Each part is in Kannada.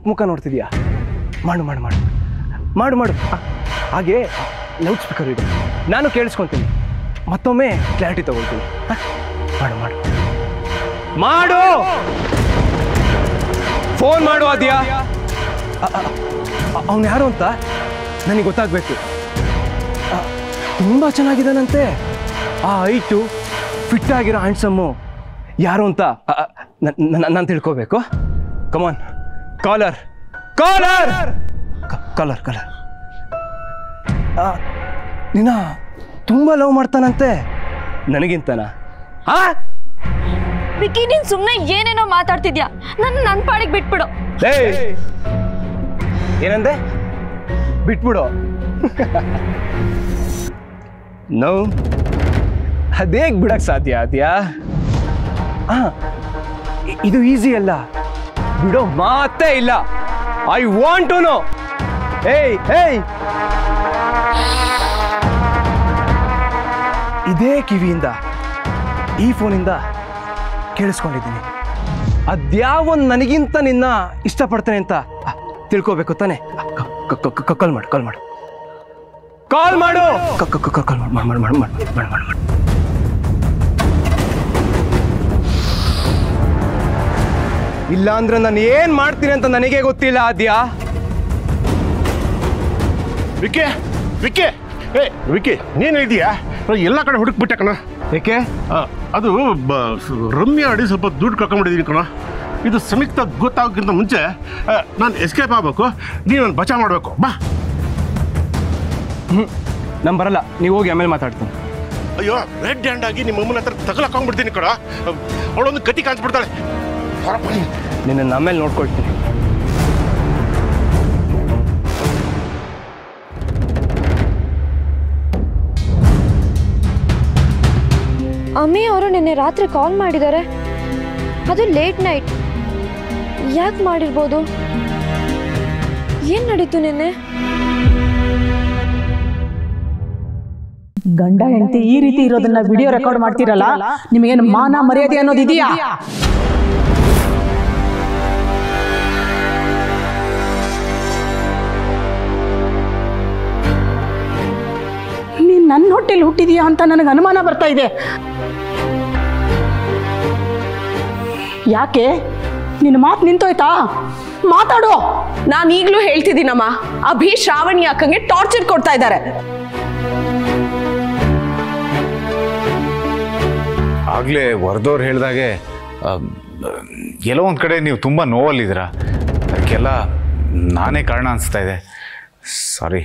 ಮುಖ ಮುಖ ನೋಡ್ತಿದ್ಯಾ ಮಾಡು ಮಾಡು ಮಾಡು ಮಾಡು ಮಾಡು ಆ, ಹಾಗೆ ಲೌಡ್ ಸ್ಪೀಕರ್ ಇದೆ ನಾನು ಕೇಳಿಸ್ಕೊತೀನಿ ಮತ್ತೊಮ್ಮೆ ಕ್ಲಾರಿಟಿ ತಗೊಳ್ತೀನಿ ಆ, ಮಾಡು ಮಾಡು ಮಾಡು ಫೋನ್ ಮಾಡು ಅದ್ಯಾ ಅವನು ಯಾರು ಅಂತ ನನಗೆ ಗೊತ್ತಾಗಬೇಕು ತುಂಬ ಚೆನ್ನಾಗಿದ್ದಾನಂತೆ ಆ ಐಟು ಫಿಟ್ ಆಗಿರೋ ಹ್ಯಾಂಡ್ಸಮ್ಮು ಯಾರು ಅಂತ ನಾನು ತಿಳ್ಕೋಬೇಕು come on caller caller caller caller ನಿನ್ನ ತುಂಬ ಲವ್ ಮಾಡ್ತಾನಂತೆ ನನಗಿಂತನಾ ಆ ವಿಕಿ ನೀನ್ ಸುಮ್ನೆ ಏನೇನೋ ಮಾತಾಡ್ತಿದ್ಯಾ ನನ್ನ ನನ್ ಪಾಡಿಗೆ ಬಿಟ್ಬಿಡು ಏಯ್ ಏನಂದೆ ಬಿಟ್ಬಿಡು ನೋ ಅದೇಗ್ ಬಿಡಕ್ ಸಾಧ್ಯ ಅದ್ಯಾ ಆ, ಇ- ಇದು ಈಸಿ ಅಲ್ಲ ಬಿಡೋ ಮಾತೇ ಇಲ್ಲ ಐ ವಾಂಟ್ ಟು ನೋ ಏಯ್ ಏಯ್ ಇದೇ ಕಿವಿಯಿಂದ ಈ ಫೋನಿಂದ ಕೇಳಿಸ್ಕೊಂಡಿದ್ದೀನಿ ಅದ್ಯಾವೊಂದು ನನಗಿಂತ ನಿನ್ನ ಇಷ್ಟಪಡ್ತೇನೆ ಅಂತ ಆ, ತಿಳ್ಕೋಬೇಕು ತಾನೆ ಕಾಲ್ ಮಾಡು ಕಾಲ್ ಮಾಡು ಕಾಲ್ ಮಾಡು ಕಾಲ್ ಮಾಡು ಮಾಡು ಮಾಡು ಮಾಡು ಮಾಡು ಮಾಡು ಮಾಡು ಇಲ್ಲ ಅಂದ್ರೆ ನಾನು ಏನ್ ಮಾಡ್ತೀನಿ ಅಂತ ನನಗೆ ಗೊತ್ತಿಲ್ಲ ಆದ್ಯಾ ವಿಕೆ ವಿಕೆ ಏ ವಿಕೆ ನೀನು ಇದೆಯಾ ಎಲ್ಲ ಕಡೆ ಹುಡುಕ್ಬಿಟ್ಟೆ ಕಣ ಏಕೆ ಆ, ಅದು ಬ ರಮ್ಯ ಅಡಿ ಸ್ವಲ್ಪ ದುಡ್ಡು ಕಳ್ಕೊಂಬಿಟ್ಟಿದ್ದೀನಿ ಕಣ ಇದು ಸಂಯುಕ್ತ ಗೊತ್ತಾಗೋಕ್ಕಿಂತ ಮುಂಚೆ ನಾನು ಎಸ್ಕೇಪ್ ಆಗಬೇಕು ನೀನು ನನ್ನ ಬಚಾವ್ ಮಾಡಬೇಕು ಬಾ ನಮ್ ಬರಲ್ಲ ನೀವು ಹೋಗಿ ಆಮೇಲೆ ಮಾತಾಡ್ತೀನಿ ಅಯ್ಯೋ ರೆಡ್ ಹ್ಯಾಂಡ್ ಆಗಿ ನಿಮ್ಮ ಅಮ್ಮನ ಹತ್ರ ತಗಲಾಕೊಂಡ್ಬಿಡ್ತೀನಿ ಕಣ ಅವಳೊಂದು ಕತಿ ಕಾಣಿಸ್ಬಿಡ್ತಾಳೆ ಹೊರಗ್ ಬನ್ನಿ. ನಿನ್ನ ಆಮೇಲೆ ನೋಡ್ಕೊಳ್ತೀನಿ ಅಮ್ಮಿ ಅವರು ನಿನ್ನೆ ರಾತ್ರಿ ಕಾಲ್ ಮಾಡಿದ್ದಾರೆ ಅದು ಲೇಟ್ ನೈಟ್ ಯಾಕೆ ಮಾಡಿರ್ಬೋದು ಏನ್ ನಡೀತು ನಿನ್ನೆ ಗಂಡ ಹೆಂಡತಿ ಈ ರೀತಿ ಇರೋದನ್ನ ವಿಡಿಯೋ ರೆಕಾರ್ಡ್ ಮಾಡ್ತಿರಲ್ಲ ನಿಮಗೇನು ಮಾನ ಮರ್ಯಾದೆ ಅನ್ನೋದು ಇದೆಯಾ ನೀನ್ ನನ್ನ ಹೊಟ್ಟೆಲಿ ಹುಟ್ಟಿದೀಯಾ ಅಂತ ನನಗೆ ಅನುಮಾನ ಬರ್ತಾ ಇದೆ ಯಾಕೆ ನಿನ್ನ ಮಾತು ನಿಂತೋಯ್ತಾ ಮಾತಾಡು ನಾನು ಈಗಲೂ ಹೇಳ್ತಿದ್ದೀನಮ್ಮ ಅಭಿ ಶ್ರಾವಣಿ ಅಕ್ಕಂಗೆ ಟಾರ್ಚರ್ ಕೊಡ್ತಾ ಇದ್ದಾರೆ ಆಗಲೇ ವರದವ್ರು ಹೇಳಿದಾಗೆ ಎಲ್ಲೋ ಒಂದು ಕಡೆ ನೀವು ತುಂಬ ನೋವಲ್ಲಿದ್ದೀರಾ ಅದಕ್ಕೆಲ್ಲ ನಾನೇ ಕಾರಣ ಅನಿಸ್ತಾ ಇದೆ ಸಾರಿ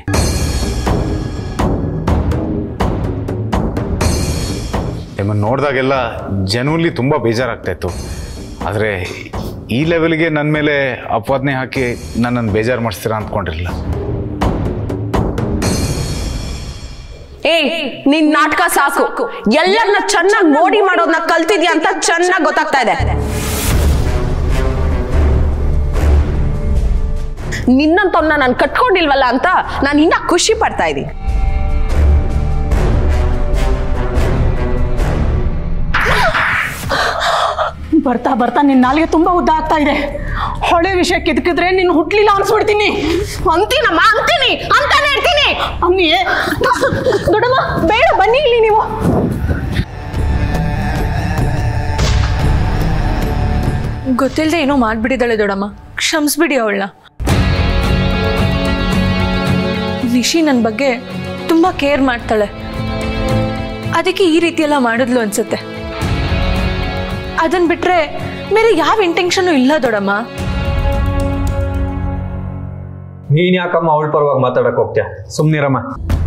ನಿಮ್ಮನ್ನು ನೋಡಿದಾಗೆಲ್ಲ ಜನುವಲ್ಲಿ ತುಂಬ ಬೇಜಾರಾಗ್ತಾ ಇತ್ತು ಆದರೆ ಈ ಲೆವೆಲ್ಗೆ ನನ್ನ ಮೇಲೆ ಅಪವಾದನೆ ಹಾಕಿ ನನ್ನನ್ನು ಬೇಜಾರು ಮಾಡಿಸ್ತೀರಾ ಅಂದ್ಕೊಂಡಿರಲಿಲ್ಲ ಏಯ್ ನಿನ್ ನಾಟಕ ಸಾಕು ಎಲ್ಲರನ್ನ ಚೆನ್ನಾಗಿ ಮೋಡಿ ಮಾಡೋದನ್ನ ಕಲ್ತಿದ್ಯಾ ಅಂತ ಚೆನ್ನಾಗಿ ಗೊತ್ತಾಗ್ತಾ ಇದೆ ನಿನ್ನಂತವ್ನ ನಾನು ಕಟ್ಕೊಂಡಿಲ್ವಲ್ಲ ಅಂತ ನಾನು ಇನ್ನ ಖುಷಿ ಪಡ್ತಾ ಇದ್ದೀನಿ ಬರ್ತಾ ಬರ್ತಾ ನಿನ್ನ ನಾಲಿಗೆ ತುಂಬಾ ಉದ್ದ ಆಗ್ತಾ ಇದೆ ಹೊಳೆ ವಿಷಯ ಕಿದ್ಕಿದ್ರೆ ನಿನ್ನ ಹುಟ್ಲಿಲ್ಲ ಅನ್ಸ್ಬಿಡ್ತೀನಿ ಅಂತೀನಮ್ಮ ಅಂತೀನಿ ಅಂತಾನೆ ಇರ್ತೀನಿ ಅಮ್ಮಿ ದೊಡ್ಡಮ್ಮ ಬೇಡ ಬನ್ನಿ ಇಲ್ಲಿ ನೀವು ಗೊತ್ತಿಲ್ಲದೆ ಏನೋ ಮಾಡ್ಬಿಟ್ಟಿದ್ದಾಳೆ ದೊಡಮ್ಮ ಕ್ಷಮಿಸ್ಬಿಡಿ ಅವಳನ್ನ ನಿಶಿ ನನ್ನ ಬಗ್ಗೆ ತುಂಬ ಕೇರ್ ಮಾಡ್ತಾಳೆ ಅದಕ್ಕೆ ಈ ರೀತಿ ಎಲ್ಲ ಮಾಡಿದ್ಲು ಅನ್ಸುತ್ತೆ ಅದನ್ನ ಬಿಟ್ರೆ ಬೇರೆ ಯಾವ ಇಂಟೆನ್ಷನು ಇಲ್ಲ ದೊಡಮ್ಮ ನೀನ್ ಯಾಕಮ್ಮ ಅವಳ ಪರವಾಗಿ ಮಾತಾಡಕ್ ಹೋಗ್ತೀಯ ಸುಮ್ನಿರಮ್ಮ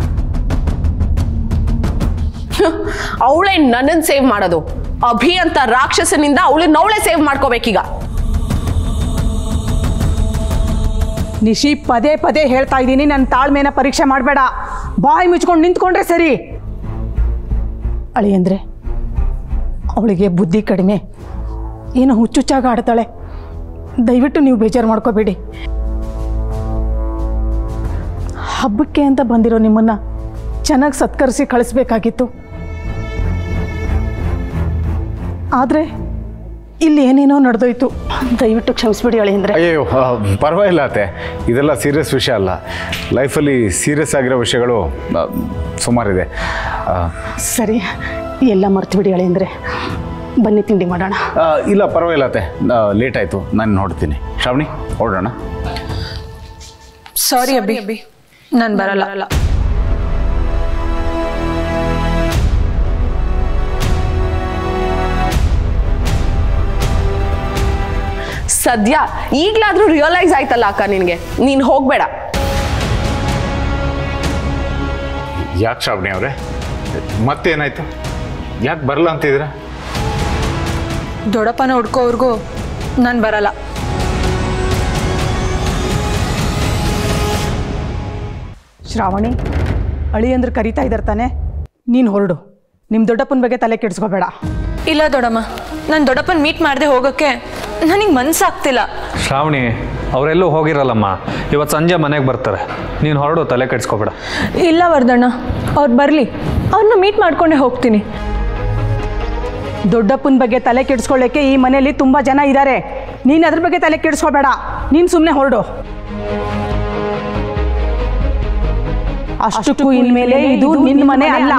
ಅವಳೇ ನನ್ನನ್ ಸೇವ್ ಮಾಡೋದು ಅಭಿ ಅಂತ ರಾಕ್ಷಸನಿಂದ ಅವಳನ್ನ ಅವಳೇ ಸೇವ್ ಮಾಡ್ಕೋಬೇಕೀಗ ನಿಶಿ ಪದೇ ಪದೇ ಹೇಳ್ತಾ ಇದ್ದೀನಿ ನನ್ನ ತಾಳ್ಮೆನ ಪರೀಕ್ಷೆ ಮಾಡಬೇಡ ಬಾಯಿ ಮುಚ್ಕೊಂಡು ನಿಂತ್ಕೊಂಡ್ರೆ ಸರಿ ಅಳಿ ಅಂದ್ರೆ ಅವಳಿಗೆ ಬುದ್ಧಿ ಕಡಿಮೆ ಏನೋ ಹುಚ್ಚುಚ್ಚಾಗ ಆಡ್ತಾಳೆ ದಯವಿಟ್ಟು ನೀವು ಬೇಜಾರು ಮಾಡ್ಕೋಬೇಡಿ ಹಬ್ಬಕ್ಕೆ ಅಂತ ಬಂದಿರೋ ನಿಮ್ಮನ್ನ ಚೆನ್ನಾಗಿ ಸತ್ಕರಿಸಿ ಕಳಿಸ್ಬೇಕಾಗಿತ್ತು ಆದರೆ ಇಲ್ಲಿ ಏನೇನೋ ನಡೆದೋಯ್ತು ದಯವಿಟ್ಟು ಕ್ಷಮಿಸ್ಬಿಡಿ ಅಳಿಯಂದ್ರೆ ಅಯ್ಯೋ ಆ, ಪರವಾಗಿಲ್ಲ ಅತ್ತೆ ಇದೆಲ್ಲ ಸೀರಿಯಸ್ ವಿಷಯ ಅಲ್ಲ ಲೈಫಲ್ಲಿ ಸೀರಿಯಸ್ ಆಗಿರೋ ವಿಷಯಗಳು ಆ, ಸುಮಾರಿದೆ ಆ, ಸರಿ ಎಲ್ಲ ಮರ್ತು ಬಿಡಿ ಅಳಿಯಂದ್ರೆ ಬನ್ನಿ ತಿಂಡಿ ಮಾಡೋಣ ಆ, ಇಲ್ಲ ಪರವಾಗಿಲ್ಲ ಅತ್ತೆ ಲೇಟ್ ಆಯಿತು ನಾನು ನೋಡ್ತೀನಿ ಶ್ರಾವಣಿ ಹೊರಡೋಣ ಸಾರಿ ಅಬ್ಬಿ ಅಬ್ಬಿ ನಾನು ಬರಲ್ಲ ಸದ್ಯ ಈಗ್ಲಾದ್ರೂ ರಿಯಲೈಸ್ ಆಯ್ತಲ್ಲ ಅಕ್ಕ ನಿನ್ಗೆ ನೀನ್ ಹೋಗ್ಬೇಡ ಯಾಕೆ ಶ್ರಾವಣಿ ಅವರೇ ಮತ್ತೇನಾಯ್ತು ಯಾಕೆ ಬರಲ್ಲ ಅಂತಿದ್ದೀರಾ ದೊಡ್ಡಪ್ಪನ ಹುಡ್ಕೋವರೆಗೂ ನಾನು ಬರಲ್ಲ ಶ್ರಾವಣಿ ಅಳಿಯಂದ್ರೆ ಕರಿತಾ ಇದ್ದಾರೆ ತಾನೆ ನೀನು ಹೊರಡು ನಿಮ್ಮ ದೊಡ್ಡಪ್ಪನ ಬಗ್ಗೆ ತಲೆ ಕೆಡಿಸ್ಕೋಬೇಡ ಇಲ್ಲ ದೊಡ್ಡಮ್ಮ ನಾನು ದೊಡ್ಡಪ್ಪನ ಮೀಟ್ ಮಾಡದೆ ಹೋಗೋಕ್ಕೆ ನನಗೆ ಮನ್ಸಾಗ್ತಿಲ್ಲ ಶ್ರಾವಣಿ ಅವರೆಲ್ಲೂ ಹೋಗಿರಲ್ಲಮ್ಮ ಇವತ್ತು ಸಂಜೆ ಮನೆಗೆ ಬರ್ತಾರೆ ನೀನು ಹೊರಡು ತಲೆ ಕೆಡಿಸ್ಕೋಬೇಡ ಇಲ್ಲ ವರ್ಧಣ್ಣ ಅವ್ರು ಬರಲಿ ಅವ್ರನ್ನ ಮೀಟ್ ಮಾಡ್ಕೊಂಡೇ ಹೋಗ್ತೀನಿ ದೊಡ್ಡಪ್ಪನ ಬಗ್ಗೆ ತಲೆ ಕೆಡಿಸ್ಕೊಳ್ಳೋಕ್ಕೆ ಈ ಮನೆಯಲ್ಲಿ ತುಂಬ ಜನ ಇದ್ದಾರೆ ನೀನು ಅದ್ರ ಬಗ್ಗೆ ತಲೆ ಕೆಡಿಸ್ಕೋಬೇಡ ನೀನು ಸುಮ್ಮನೆ ಹೊರಡು ಅಷ್ಟಕ್ಕೂ ಇನ್ಮೇಲೆ ಇದು ನಿನ್ನ ಮನೆ ಅಲ್ಲ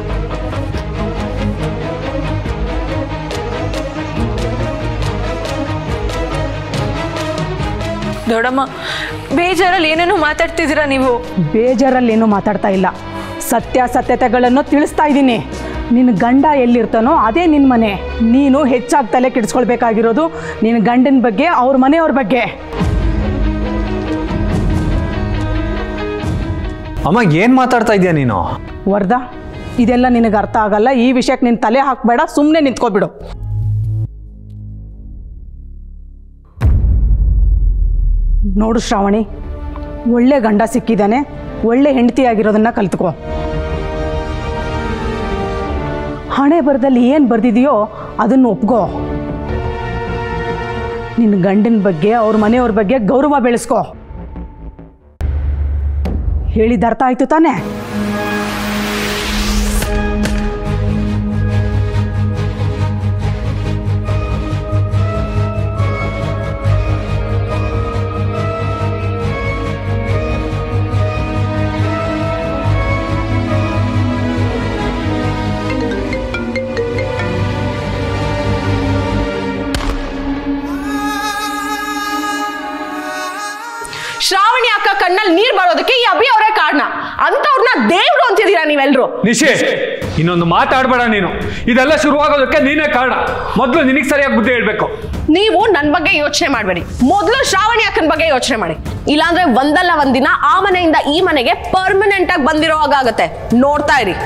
ದೊಡ್ಡಮ್ಮ ಬೇಜಾರಲ್ಲಿ ಏನೇನೋ ಮಾತಾಡ್ತಿದ್ದೀರಾ ನೀವು ಬೇಜಾರಲ್ಲೇನು ಮಾತಾಡ್ತಾ ಇಲ್ಲ ಸತ್ಯಾಸತ್ಯತೆಗಳನ್ನು ತಿಳಿಸ್ತಾ ಇದ್ದೀನಿ ನಿನ್ನ ಗಂಡ ಎಲ್ಲಿರ್ತಾನೋ ಅದೇ ನಿನ್ನ ಮನೆ ನೀನು ಹೆಚ್ಚಾಗಿ ತಲೆ ಕೆಡಿಸ್ಕೊಳ್ಬೇಕಾಗಿರೋದು ನಿನ್ನ ಗಂಡನ ಬಗ್ಗೆ ಅವ್ರ ಮನೆಯವ್ರ ಬಗ್ಗೆ ಅಮ್ಮ ಏನು ಮಾತಾಡ್ತಾ ಇದೀಯ ನೀನು ವರ್ಧ ಇದೆಲ್ಲ ನಿನಗೆ ಅರ್ಥ ಆಗಲ್ಲ ಈ ವಿಷಯಕ್ಕೆ ನಿನ್ನ ತಲೆ ಹಾಕಬೇಡ ಸುಮ್ಮನೆ ನಿಂತ್ಕೊಬಿಡು ನೋಡು ಶ್ರಾವಣಿ ಒಳ್ಳೆ ಗಂಡ ಸಿಕ್ಕಿದ್ದಾನೆ ಒಳ್ಳೆ ಹೆಂಡತಿ ಆಗಿರೋದನ್ನ ಕಲ್ತ್ಕೋ ಹಣೆ ಬರದಲ್ಲಿ ಏನು ಬರ್ದಿದೆಯೋ ಅದನ್ನು ಒಪ್ಕೋ ನಿನ್ನ ಗಂಡನ ಬಗ್ಗೆ ಅವ್ರ ಮನೆಯವ್ರ ಬಗ್ಗೆ ಗೌರವ ಬೆಳೆಸ್ಕೋ ಹೇಳಿದ ಅರ್ಥ ಆಯ್ತು ತಾನೇ ಶ್ರಾವಣಿ ಅಕ್ಕ ಕಣ್ಣಲ್ಲಿ ನೀರ್ ಬರೋದಕ್ಕೆ ಈ ಅಭಿ ಅವರೇ ಕಾರಣ ಅಂತವ್ರನ್ನ ದೇವ್ರು ಅಂತಿದ್ದೀರಾ ನೀವೆಲ್ರು ನಿಶಿ ಇನ್ನೊಂದು ಮಾತಾಡಬೇಡ ನೀನು ಇದೆಲ್ಲ ಶುರುವಾಗೋದಕ್ಕೆ ನೀನೇ ಕಾರಣ ಮೊದಲು ನಿನಗೆ ಸರಿಯಾಗಿ ಬುದ್ಧಿ ಹೇಳ್ಬೇಕು ನೀವು ನನ್ ಬಗ್ಗೆ ಯೋಚನೆ ಮಾಡಬೇಡಿ ಮೊದಲು ಶ್ರಾವಣಿ ಅಕ್ಕನ ಬಗ್ಗೆ ಯೋಚನೆ ಮಾಡಿ ಇಲ್ಲಾಂದ್ರೆ ಒಂದಲ್ಲ ಒಂದಿನ ಆ ಮನೆಯಿಂದ ಈ ಮನೆಗೆ ಪರ್ಮನೆಂಟ್ ಆಗಿ ಬಂದಿರೋ ಹಾಗಾಗತ್ತೆ ನೋಡ್ತಾ ಇರಿ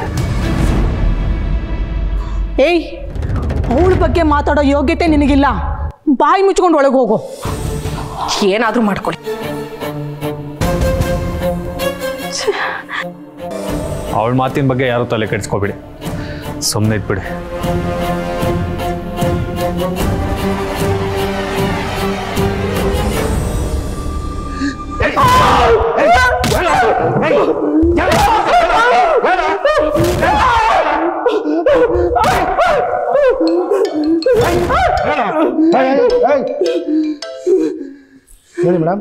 ಏಯ್ ಅವಳ ಬಗ್ಗೆ ಮಾತಾಡೋ ಯೋಗ್ಯತೆ ನಿನಗಿಲ್ಲ ಬಾಯಿ ಮುಚ್ಕೊಂಡು ಒಳಗೆ ಹೋಗು ಏನಾದ್ರೂ ಮಾಡ್ಕೊಳ್ಳಿ ಅವಳ ಮಾತಿನ ಬಗ್ಗೆ ಯಾರು ತಲೆ ಕೆಡಿಸ್ಕೋಬೇಡಿ ಸುಮ್ಮನೆ ಇದ್ಬಿಡಿ ಹೇಳಿ ಮೇಡಮ್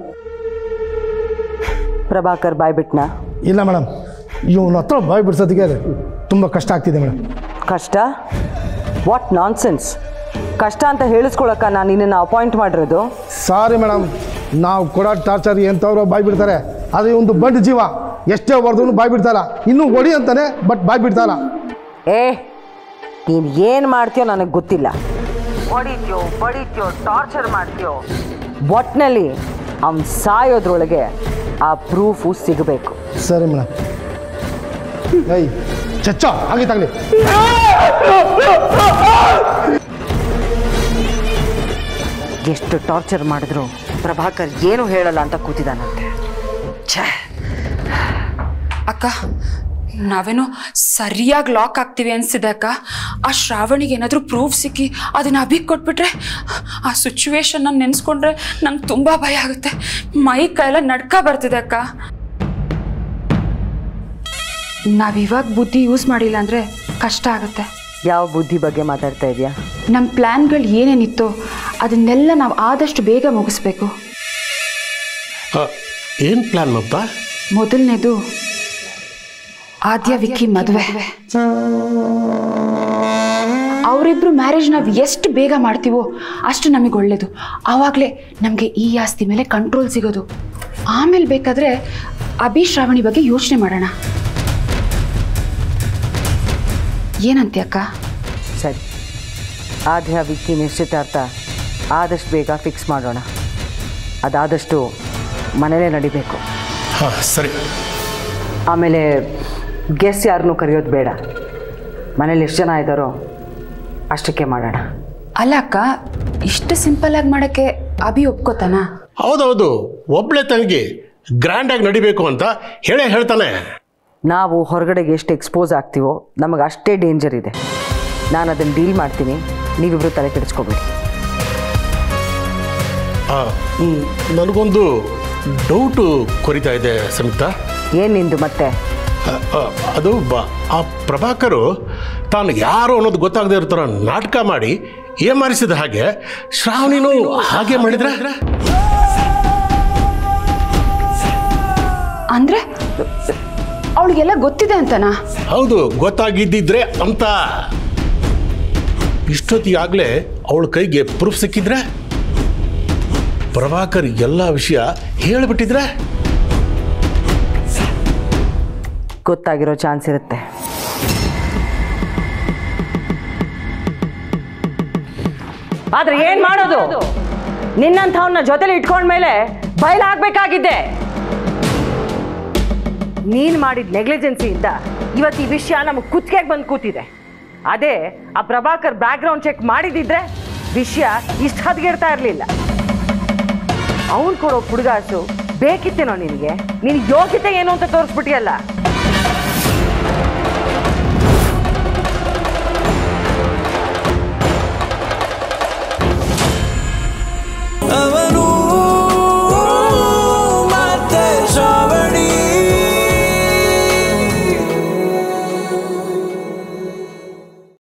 ಪ್ರಭಾಕರ್ ಬಾಯ್ಬಿಟ್ನಾ ಇಲ್ಲ ಮೇಡಮ್ ಇವನ ಹತ್ರ ಬಾಯ್ ಬಿಡ್ಸೋದಕ್ಕೆ ತುಂಬ ಕಷ್ಟ ಆಗ್ತಿದೆ ಮೇಡಮ್ ಕಷ್ಟ ವಾಟ್ ನಾನ್ಸೆನ್ಸ್ ಕಷ್ಟ ಅಂತ ಹೇಳಿಸ್ಕೊಳಕ್ಕ ನಾನು ನಿನ್ನನ್ನು ಅಪಾಯಿಂಟ್ ಮಾಡಿರೋದು ಸಾರಿ ಮೇಡಮ್ ನಾವು ಕೊಡೋ ಟಾರ್ಚರ್ ಎಂಥವ್ರು ಬಾಯ್ ಬಿಡ್ತಾರೆ ಅದು ಒಂದು ಬಂಡ್ ಜೀವ ಎಷ್ಟೇ ಹೊಡೆದ್ರು ಬಾಯ್ ಬಿಡ್ತಾರ ಇನ್ನೂ ಹೊಡಿ ಅಂತಾನೆ ಬಟ್ ಬಾಯ್ ಬಿಡ್ತಾರ ಏ ನೀನು ಏನು ಮಾಡ್ತೀಯೋ ನನಗೆ ಗೊತ್ತಿಲ್ಲ ಹೊಡಿತೀಯೋ ಬಡಿತೀಯೋ ಟಾರ್ಚರ್ ಮಾಡ್ತೀಯೋ ಒಟ್ನಲ್ಲಿ ಅವ್ನು ಸಾಯೋದ್ರೊಳಗೆ ಆ ಪ್ರೂಫು ಸಿಗಬೇಕು ಸರಿ ಮೇಡಮ್ ಏಯ್ ಚಚ್ಚ ಹಾಗೆ ತಗಲಿ ಎಷ್ಟು ಟಾರ್ಚರ್ ಮಾಡಿದ್ರು ಪ್ರಭಾಕರ್ ಏನು ಹೇಳಲ್ಲ ಅಂತ ಕೂತಿದ್ದಾನಂತೆ ಛೇ ಅಕ್ಕ ನಾವೇನೋ ಸರಿಯಾಗಿ ಲಾಕ್ ಆಗ್ತೀವಿ ಅನ್ಸಿದೆ ಅಕ್ಕ ಆ ಶ್ರಾವಣಿಗೆ ಏನಾದರೂ ಪ್ರೂಫ್ ಸಿಕ್ಕಿ ಅದನ್ನ ಅಭಿಗ್ ಕೊಟ್ಬಿಟ್ರೆ ಆ ಸಿಚುವೇಶನ್ನ ನೆನೆಸ್ಕೊಂಡ್ರೆ ನಂಗೆ ತುಂಬ ಭಯ ಆಗುತ್ತೆ ಮೈ ಕೈಯೆಲ್ಲ ನಡ್ಕ ಬರ್ತಿದೆ ಅಕ್ಕ ನಾವಿವಾಗ ಬುದ್ಧಿ ಯೂಸ್ ಮಾಡಿಲ್ಲ ಅಂದರೆ ಕಷ್ಟ ಆಗುತ್ತೆ ಯಾವ ಬುದ್ಧಿ ಬಗ್ಗೆ ಮಾತಾಡ್ತಾ ಇದೆಯಾ ನಮ್ಮ ಪ್ಲ್ಯಾನ್ಗಳು ಏನೇನಿತ್ತೋ ಅದನ್ನೆಲ್ಲ ನಾವು ಆದಷ್ಟು ಬೇಗ ಮುಗಿಸ್ಬೇಕು ಏನು ಪ್ಲ್ಯಾನ್ ಮಮತಾ ಮೊದಲನೇದು ಆದ್ಯ ವಿಕ್ಕಿ ಮದುವೆ ಅವರಿಬ್ರು ಮ್ಯಾರೇಜ್ ನಾವು ಎಷ್ಟು ಬೇಗ ಮಾಡ್ತೀವೋ ಅಷ್ಟು ನಮಗೆ ಒಳ್ಳೇದು ಆವಾಗಲೇ ನಮಗೆ ಈ ಆಸ್ತಿ ಮೇಲೆ ಕಂಟ್ರೋಲ್ ಸಿಗೋದು ಆಮೇಲೆ ಬೇಕಾದರೆ ಅಭಿ ಶ್ರಾವಣಿ ಬಗ್ಗೆ ಯೋಚನೆ ಮಾಡೋಣ ಏನಂತ್ಯಕ್ಕ ಸರಿ ಆದ್ಯ ವಿಕ್ಕಿ ನಿಶ್ಚಿತಾರ್ಥ ಆದಷ್ಟು ಬೇಗ ಫಿಕ್ಸ್ ಮಾಡೋಣ ಅದಾದಷ್ಟು ಮನೇಲೇ ನಡಿಬೇಕು ಹಾಂ ಸರಿ ಆಮೇಲೆ ಗೆಸ್ ಯಾರನ್ನೂ ಕರೆಯೋದು ಬೇಡ ಮನೇಲಿ ಎಷ್ಟು ಜನ ಇದ್ದಾರೋ ಅಷ್ಟಕ್ಕೆ ಮಾಡೋಣ ಅಲ್ಲ ಅಕ್ಕ ಇಷ್ಟು ಸಿಂಪಲ್ಲಾಗಿ ಮಾಡೋಕ್ಕೆ ಅಭಿ ಒಪ್ಕೋತಾನ ಹೌದೌದು ಒಬ್ಳೆ ತಂಗಿ ಗ್ರ್ಯಾಂಡಾಗಿ ನಡಿಬೇಕು ಅಂತ ಹೇಳೇ ಹೇಳ್ತಾನೆ ನಾವು ಹೊರಗಡೆಗೆ ಎಷ್ಟು ಎಕ್ಸ್ಪೋಸ್ ಆಗ್ತೀವೋ ನಮಗೆ ಅಷ್ಟೇ ಡೇಂಜರ್ ಇದೆ ನಾನು ಅದನ್ನು ಡೀಲ್ ಮಾಡ್ತೀನಿ ನೀವಿಬ್ಬರು ತಲೆ ಕೆಡಿಸ್ಕೋಬೇಡಿ ಆ, ಮ್, ನನಗೊಂದು ಡೌಟು ಕೊರಿತಾ ಇದೆ ಸಂಯುಕ್ತ ಏನು ನಿಂದು ಮತ್ತೆ ಆ, ಆ, ಅದು ಬ ಆ ಪ್ರಭಾಕರು ತಾನು ಯಾರು ಅನ್ನೋದು ಗೊತ್ತಾಗದೇ ಇರೋ ಥರ ನಾಟಕ ಮಾಡಿ ಏಮಾರಿಸಿದ ಹಾಗೆ ಶ್ರಾವಣಿನೂ ಹಾಗೆ ಮಾಡಿದ್ರೆ ಅಂದರೆ ಅವಳಿಗೆಲ್ಲ ಗೊತ್ತಿದೆ ಅಂತನಾ ಹೌದು ಗೊತ್ತಾಗಿದ್ದಿದ್ರೆ ಅಂತ ಇಷ್ಟೊತ್ತಿಗಾಗಲೇ ಅವಳ ಕೈಗೆ ಪ್ರೂಫ್ ಸಿಕ್ಕಿದ್ರೆ ಪ್ರಭಾಕರ್ ಎಲ್ಲ ವಿಷಯ ಹೇಳಿಬಿಟ್ಟಿದ್ರೆ ಗೊತ್ತಾಗಿರೋ ಚಾನ್ಸ್ ಇರುತ್ತೆ ಆದ್ರೆ ಏನ್ ಮಾಡೋದು ನಿನ್ನಂಥವನ್ನ ಜೊತೆಲಿ ಇಟ್ಕೊಂಡ್ಮೇಲೆ ಬಯಲಾಗ್ಬೇಕಾಗಿದ್ದೆ ನೀನ್ ಮಾಡಿದ ನೆಗ್ಲಿಜೆನ್ಸಿಯಿಂದ ಇವತ್ತು ಈ ವಿಷಯ ನಮಗೆ ಕುತ್ತಿಗೆಗೆ ಬಂದು ಕೂತಿದೆ ಅದೇ ಆ ಪ್ರಭಾಕರ್ ಬ್ಯಾಕ್ಗ್ರೌಂಡ್ ಚೆಕ್ ಮಾಡಿದಿದ್ರೆ ವಿಷಯ ಇಷ್ಟು ಹದಗೆಡ್ತಾ ಇರಲಿಲ್ಲ ಅವನು ಕೊಡೋ ಪುಡುಗಾಸು ಬೇಕಿತ್ತೇನೋ ನಿನಗೆ ನಿನ್ ಯೋಗ್ಯತೆ ಏನು ಅಂತ ತೋರಿಸ್ಬಿಟ್ಟಿಯಲ್ಲ ಅವ